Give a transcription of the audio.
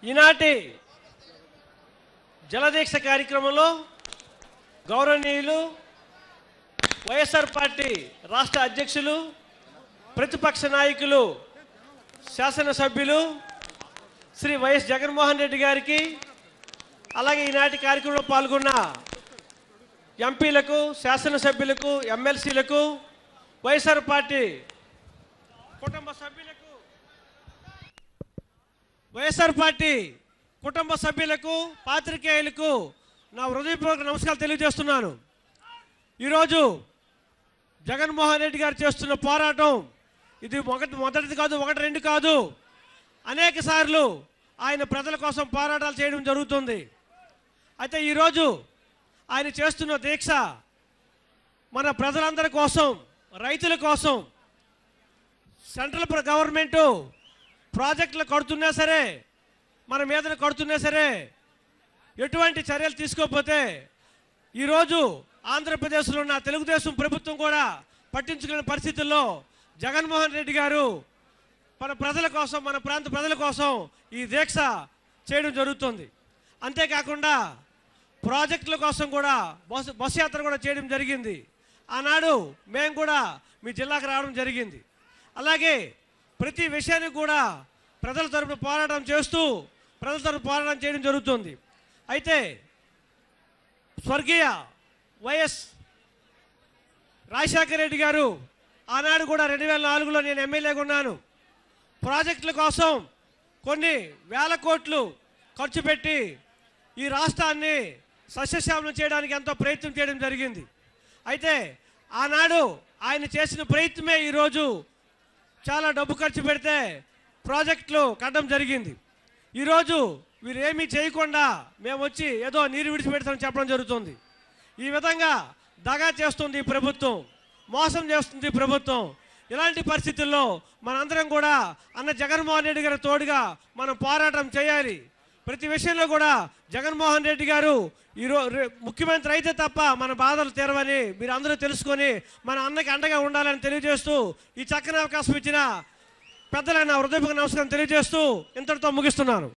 ఈనాటి జలదీక్ష కార్యక్రమంలో గౌరవనీయులు వైఎస్ఆర్ పార్టీ రాష్ట్ర అధ్యక్షులు ప్రతిపక్ష నాయకులు శాసనసభ్యులు శ్రీ వైఎస్ జగన్మోహన్ రెడ్డి గారికి అలాగే ఈనాటి కార్యక్రమంలో పాల్గొన్న ఎంపీలకు శాసనసభ్యులకు ఎమ్మెల్సీలకు వైఎస్ఆర్ పార్టీ కుటుంబ సభ్యులకు వైఎస్ఆర్ పార్టీ కుటుంబ సభ్యులకు పాత్రికేయులకు నా హృదయపూర్వక నమస్కారాలు తెలియజేస్తున్నాను ఈరోజు జగన్మోహన్ రెడ్డి గారు చేస్తున్న పోరాటం ఇది ఒకటి మొదటిది కాదు ఒకటి రెండు కాదు అనేక సార్లు ఆయన ప్రజల కోసం పోరాటాలు చేయడం జరుగుతుంది అయితే ఈరోజు ఆయన చేస్తున్న దీక్ష మన ప్రజలందరి కోసం రైతుల కోసం సెంట్రల్ ప్ర- గవర్నమెంటు ప్రాజెక్టులు కడుతున్నా సరే మన మీద కడుతున్నా సరే ఎటువంటి చర్యలు తీసుకోకపోతే ఈరోజు ఆంధ్రప్రదేశ్లో ఉన్న తెలుగుదేశం ప్రభుత్వం కూడా పట్టించుకునే పరిస్థితుల్లో జగన్మోహన్ రెడ్డి గారు మన ప్రజల కోసం మన ప్రాంత ప్రజల కోసం ఈ దీక్ష చేయడం జరుగుతుంది అంతేకాకుండా ప్రాజెక్టుల కోసం కూడా బస్సు బస్సు యాత్ర కూడా చేయడం జరిగింది ఆనాడు మేము కూడా మీ జిల్లాకు రావడం జరిగింది అలాగే ప్రతి విషయానికి కూడా ప్రజల తరపున పోరాటం చేస్తూ ప్రజల తరపున పోరాటం చేయడం జరుగుతుంది అయితే స్వర్గీయ వైఎస్ రాజశేఖర రెడ్డి గారు ఆనాడు కూడా రెండు వేల నాలుగులో నేను ఎమ్మెల్యేగా ఉన్నాను ప్రాజెక్టుల కోసం కొన్ని వేల కోట్లు ఖర్చు పెట్టి ఈ రాష్ట్రాన్ని సస్యశ్యామలం చేయడానికి ఎంతో ప్రయత్నం చేయడం జరిగింది అయితే ఆనాడు ఆయన చేసిన ప్రయత్నమే ఈరోజు చాలా డబ్బు ఖర్చు పెడితే ప్రాజెక్టులు కట్టడం జరిగింది ఈరోజు వీరు ఏమీ చేయకుండా మేము వచ్చి ఏదో నీరు విడిచిపెడతామని చెప్పడం జరుగుతుంది ఈ విధంగా దగా చేస్తుంది ఈ ప్రభుత్వం మోసం చేస్తుంది ఈ ప్రభుత్వం ఇలాంటి పరిస్థితుల్లో మనందరం కూడా అన్న జగన్మోహన్ రెడ్డి గారి తోడుగా మనం పోరాటం చేయాలి ప్రతి విషయంలో కూడా జగన్మోహన్ రెడ్డి గారు ఈరో రే- ముఖ్యమంత్రి అయితే తప్ప మన బాధలు తీరవని మీరు అందరూ తెలుసుకొని మన అన్నకి అండగా ఉండాలని తెలియజేస్తూ ఈ చక్కని అవకాశం ఇచ్చిన పెద్దలైన హృదయపూర్వక నమస్కారం తెలియజేస్తూ ఇంతటితో ముగిస్తున్నాను